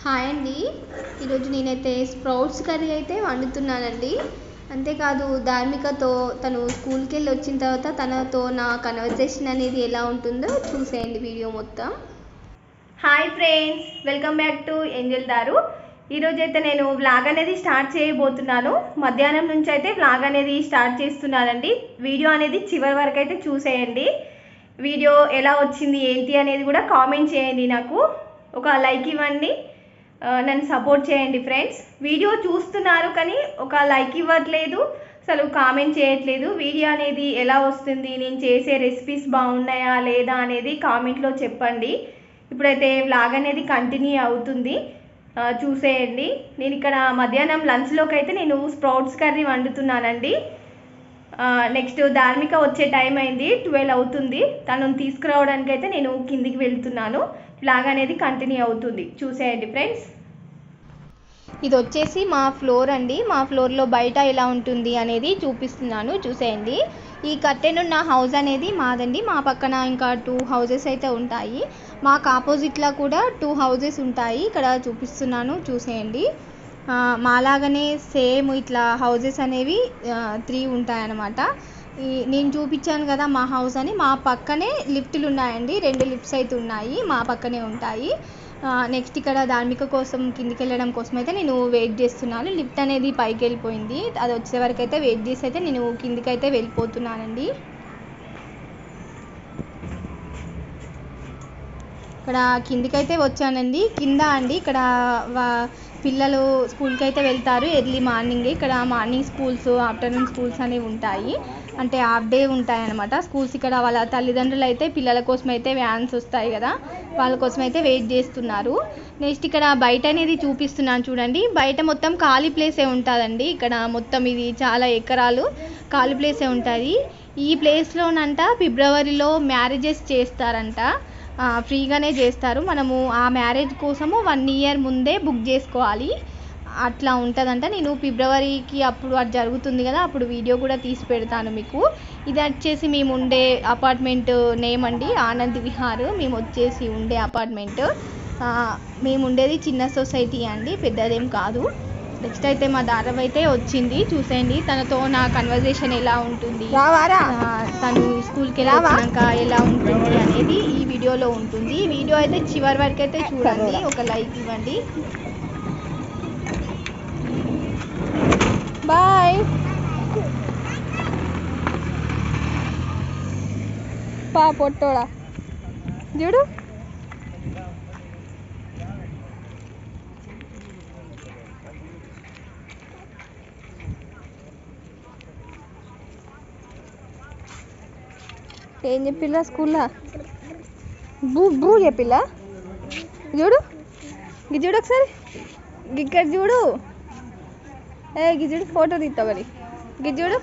Hi అండి ఈరోజు నేనైతే స్ప్రౌట్స్ కర్రీ అయితే వండుతున్నానండి అంతేకాదు ధార్మికతో తను స్కూల్కి వెళ్ళి వచ్చిన తర్వాత తనతో నా కన్వర్జేషన్ అనేది ఎలా ఉంటుందో చూసేయండి వీడియో మొత్తం hi friends welcome back to angel దారు ఈరోజు అయితే నేను వ్లాగ్ అనేది స్టార్ట్ చేయబోతున్నాను మధ్యాహ్నం నుంచి అయితే వ్లాగ్ అనేది స్టార్ట్ చేస్తున్నానండి వీడియో అనేది చివరి వరకు అయితే చూసేయండి వీడియో ఎలా వచ్చింది ఏంటి అనేది కూడా కామెంట్ చేయండి నాకు ఒక లైక్ ఇవ్వండి ఆ, నన్ను సపోర్ట్ చేయండి ఫ్రెండ్స్ వీడియో చూస్తున్నారు కానీ ఒక లైక్ ఇవ్వట్లేదు అసలు కామెంట్ చేయట్లేదు వీడియో అనేది ఎలా వస్తుంది నేను చేసే రెసిపీస్ బాగున్నాయా లేదా అనేది కామెంట్లో చెప్పండి ఇప్పుడైతే వ్లాగ్ అనేది కంటిన్యూ అవుతుంది ఆ, చూసేయండి నేను ఇక్కడ మధ్యాహ్నం లంచ్లోకి అయితే నేను స్ప్రౌట్స్ కర్రీ వండుతున్నానండి నెక్స్ట్ ధార్మిక వచ్చే టైం అయింది ట్వెల్వ్ అవుతుంది తనను తీసుకురావడానికి అయితే నేను కిందికి వెళ్తున్నాను వ్లాగ్ అనేది కంటిన్యూ అవుతుంది చూసేయండి ఫ్రెండ్స్ ఇది వచ్చేసి మా ఫ్లోర్ అండి మా ఫ్లోర్లో బయట ఎలా ఉంటుంది అనేది చూపిస్తున్నాను చూసేయండి ఈ కర్టెన్ ఉన్న హౌస్ అనేది మాదండి మా పక్కన ఇంకా టూ హౌజెస్ అయితే ఉంటాయి మాకు ఆపోజిట్లో కూడా టూ హౌజెస్ ఉంటాయి ఇక్కడ చూపిస్తున్నాను చూసేయండి ఆ, మాలాగానే సేమ్ ఇట్లా హౌజెస్ అనేవి త్రీ ఉంటాయన్నమాట ఈ నేను చూపించాను కదా మా హౌస్ అని మా పక్కనే లిఫ్ట్లు ఉన్నాయండి రెండు లిఫ్ట్స్ అయితే ఉన్నాయి మా పక్కనే ఉంటాయి నెక్స్ట్ ఇక్కడ ధార్మిక కోసం కిందికి వెళ్ళడం కోసం అయితే నేను వెయిట్ చేస్తున్నాను లిఫ్ట్ అనేది పైకి వెళ్ళిపోయింది అది వచ్చే వరకు అయితే వెయిట్ చేసి అయితే నేను కిందికి అయితే వెళ్ళిపోతున్నానండి ఇక్కడ కిందికైతే వచ్చానండి కింద అండి ఇక్కడ వా- పిల్లలు స్కూల్కి అయితే వెళ్తారు ఎర్లీ మార్నింగ్ ఇక్కడ మార్నింగ్ స్కూల్స్ ఆఫ్టర్నూన్ స్కూల్స్ అనేవి ఉంటాయి అంటే హాఫ్ డే ఉంటాయి అనమాట స్కూల్స్ ఇక్కడ వాళ్ళ తల్లిదండ్రులు అయితే పిల్లల కోసం అయితే వ్యాన్స్ వస్తాయి కదా వాళ్ళ కోసం అయితే వెయిట్ చేస్తున్నారు నెక్స్ట్ ఇక్కడ బయట అనేది చూపిస్తున్నాను చూడండి బయట మొత్తం ఖాళీ ప్లేసే ఉంటుందండి ఇక్కడ మొత్తం ఇది చాలా ఎకరాలు ఖాళీ ప్లేసే ఉంటుంది ఈ ప్లేస్లోనంట ఫిబ్రవరిలో మ్యారేజెస్ చేస్తారంట ఆ, ఫ్రీగానే చేస్తారు మనము ఆ మ్యారేజ్ కోసము వన్ ఇయర్ ముందే బుక్ చేసుకోవాలి అట్లా ఉంటుందంట నేను ఫిబ్రవరికి అప్పుడు అది జరుగుతుంది కదా అప్పుడు వీడియో కూడా తీసి పెడతాను మీకు ఇది వచ్చేసి మేము ఉండే అపార్ట్మెంట్ నేమ్ అండి ఆనంద్ విహార్ మేము వచ్చేసి ఉండే అపార్ట్మెంట్ ఆ, మేము ఉండేది చిన్న సొసైటీ అండి పెద్దదేం కాదు నెక్స్ట్ అయితే మా దారవ్ అయితే వచ్చింది చూసేయండి తనతో నా కన్వర్జేషన్ ఎలా ఉంటుంది రావారా ఆ, తను స్కూల్కి వెళ్ళి వచ్చినాక ఎలా ఉంటుంది అనేది ఈ వీడియోలో ఉంటుంది ఈ వీడియో అయితే చివరి వరకు అయితే చూడండి ఒక లైక్ ఇవ్వండి బాయ్ పా పొట్టోడా చూడు ఏం చెప్పిల్లా స్కూల్లో బూ బూ చెప్పిల్లా చూడు గి చూడు ఒకసారి గి ఇక్కడ చూడు ఏ గి చూడు ఫోటో తీస్తావు మరి గి చూడు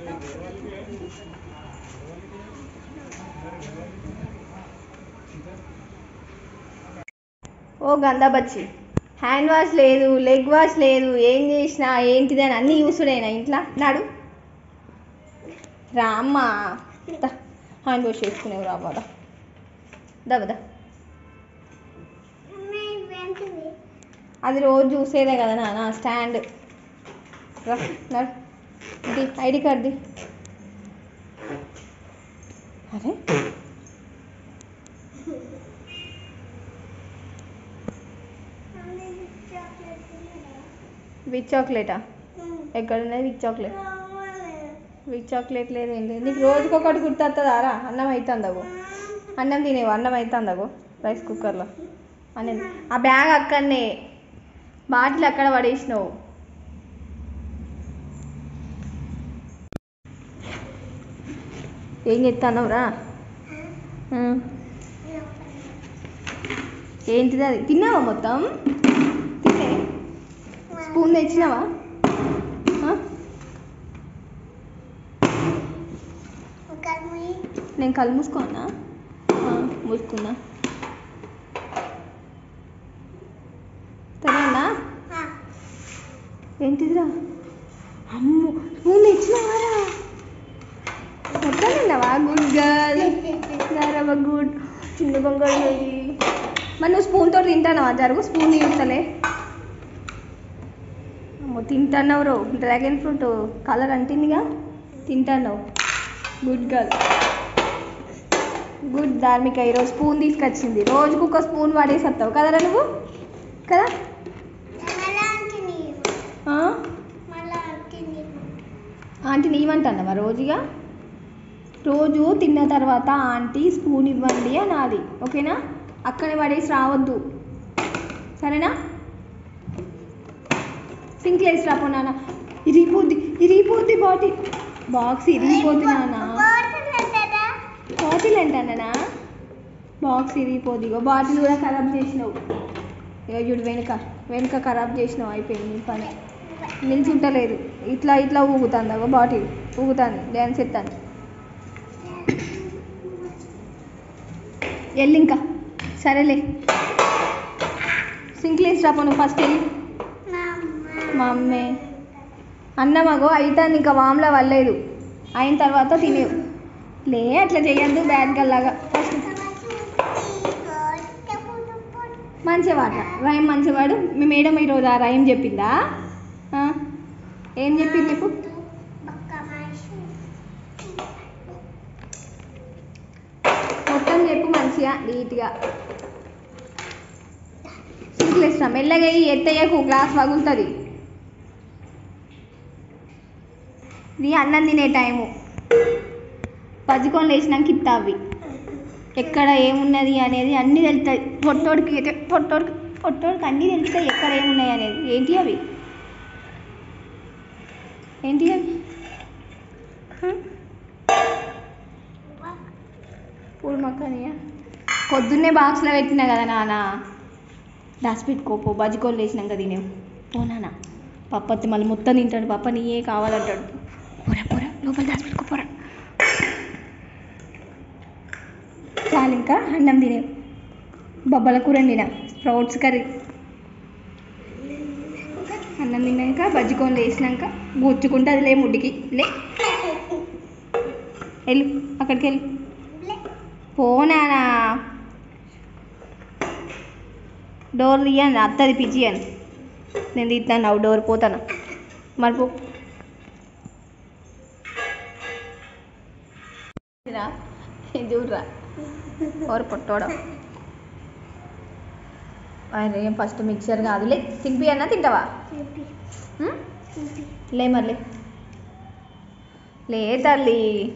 ఓ గంధాబచ్చి హ్యాండ్ వాష్ లేదు లెగ్ వాష్ లేదు ఏం చేసినా ఏంటిది అని అన్నీ చూసుడేనా ఇంట్లో నాడు రామ్మా దా, హ్యాండ్ వాష్ చేసుకునేవి రావాలా దబదా అది రోజు చూసేదే కదా నాన్న స్టాండ్ రా నడు ది ఐడి కార్డ్ ది అరే విత్ చాక్లెటా ఎక్కడ ఉన్నది విత్ చాక్లెట్ విత్ చాక్లెట్ లేదు ఏం లేదు నీకు రోజుకొకటి గుర్తొస్తుందా రా అన్నం అవుతుందగో అన్నం తినేవు అన్నం అవుతుందగో రైస్ కుక్కర్లో అన్నం ఆ బ్యాగ్ అక్కడనే బాటిల్ అక్కడ పడేసినావు ఏం చెప్తానవు రా ఏంటిది అది తిన్నావా మొత్తం తినే స్పూన్ తెచ్చినావా ఆ? నేను కళ్ళు మూసుకోనా ఆ, మూసుకున్నా సరేనా ఏంటిదిరా అమ్ము స్పూన్ తెచ్చినావారా మొత్తం తిన్నావా గుడ్ గర్ల్ నారవ గుడ్ చిన్న బంగారు మరి నువ్వు స్పూన్ తోటి తింటానవా జరుగు స్పూన్ తీస్తలే అమ్మో తింటున్నావు రో డ్రాగన్ ఫ్రూట్ కలర్ అంటిందిగా తింటున్నావు గుడ్ గర్ల్ గుడ్ ధార్మిక ఈరోజు స్పూన్ తీసుకొచ్చింది రోజుకు ఒక స్పూన్ వాడేసేస్తావు కదరా నువ్వు కదా ఆ? ఆంటీ నీవంటున్నావా రోజుగా రోజు తిన్న తర్వాత ఆంటీ స్పూన్ ఇవ్వండి అనాలి ఓకేనా అక్కడే పడేసి రావద్దు సరేనా సింక్ లేసి రాపో నాన్న ఇరిగిపోద్ది ఇరిగిపోద్ది బాటిల్ బాక్స్ ఇరిగిపోద్ది నాన్న బాటిల్ ఏంటన్నా బాక్స్ ఇరిగిపోద్ది ఇగో బాటిల్ కూడా ఖరాబ్ చేసినావు ఇక చూడు వెనుక వెనుక ఖరాబ్ చేసినావు అయిపోయింది నీ పని నిల్చుంటలేదు ఇట్లా ఇట్లా ఊగుతుంది ఒక బాటిల్ ఊగుతుంది డ్యాన్స్ ఎత్తాను వెళ్ళి ఇంకా సరేలే సింక్ లేసి రాపో నువ్వు ఫస్ట్ వెళ్ళి మా అమ్మే అన్నమగో అయితాను ఇంకా వామ్లా వల్లేదు అయిన తర్వాత తినేవు లే అట్లా చేయొద్దు బ్యాడ్ గల్లాగా ఫస్ట్ మంచిగా వాట రైమ్ మంచిగా వాడు మీ మేడం ఈరోజు ఆ రైమ్ చెప్పిందా ఆ? ఏం చెప్పింది చెప్పు మొత్తం చెప్పు మంచిగా నీట్గా సింపుల్ ఇష్టం మెల్లగా అయ్యి ఎత్తయ్యకు గ్లాస్ పగులుతుంది ఇది అన్నం తినే టైము పజ్జుకొని లేచినాక ఇత్తా అవి ఎక్కడ ఏమున్నది అనేది అన్నీ తెలుస్తాయి పొట్టోడికి అయితే పొట్టోడికి పొట్టోడికి అన్నీ తెలుస్తాయి ఎక్కడ ఏమున్నాయి అనేది ఏంటి అవి ఏంటి అవి హ్మ్? పూల్ మక్కనియా పొద్దున్నే బాక్స్లో పెట్టినా కదా నాన్న దాచి పెట్టుకోపో బజ్జికోలు వేసినాక తినేవు పో నాన్న పప్పత్తి మళ్ళీ మొత్తం తింటాడు పప్ప నీయే కావాలంటాడు పోరా పోరా లోపల దాచి పెట్టుకో పోరా చాలు ఇంకా అన్నం తినేవు బొబ్బల కూర వండిన స్ప్రౌట్స్ కర్రీ అన్నం తిన్నాక బజ్జికోలు వేసినాక గుచ్చుకుంటుంది లే ముడ్డికి లే వెళ్ళు అక్కడికి వెళ్ళు పోనానా డోర్ తీయండి అత్తది పిచ్చియని నేను తీస్తాను అవు డోర్ పోతాను మరి పో రా చూడరా ఎవరు పొట్టోడం ఆయన ఏం ఫస్ట్ మిక్సర్ కాదులే తింపి అన్నా తింటావా ఉం? లే మళ్ళీ లే తల్లి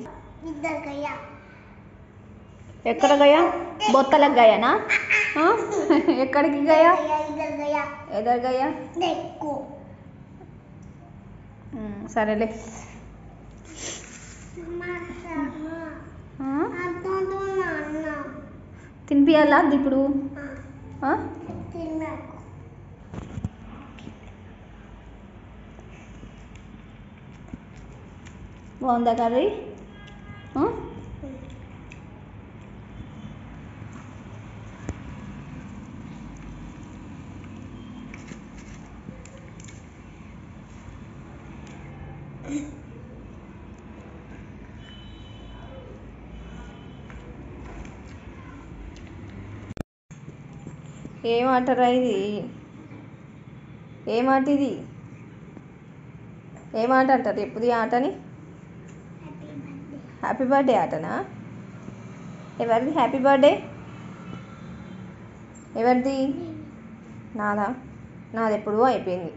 ఎక్కడ గయా బొత్తలకు గయానా ఆ? ఎక్కడికి గయా ఎదరు గయా ఉం, సరేలే ఆ? తినిపియాలా ఇప్పుడు ఆ? బాగుందా కర్రీ ఆ? ఏం ఆటరా ఇది ఏం ఆట ఇది ఏం ఆట అంటారు ఎప్పుడు ఈ ఆటని హ్యాపీ బర్త్డే ఆటనా ఎవరిది హ్యాపీ బర్త్డే ఎవరిది నాదా నాది ఎప్పుడూ అయిపోయింది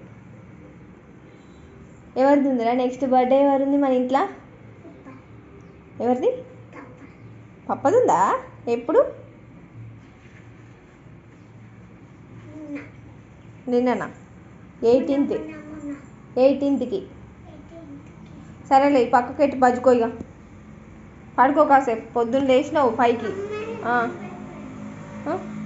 ఎవరిది ఉందిరా నెక్స్ట్ బర్త్డే ఎవరుంది మన ఇంట్లో ఎవరిది పప్పది ఉందా ఎప్పుడు నిన్ననా ఎయిటీన్త్ ఎయిటీన్త్కి సరేలే ఈ పక్కకి ఎట్టి బజ్జుకో ఇక పడుకో కాసేపు పొద్దున్న లేచినావు పైకి ఆ. ఆ?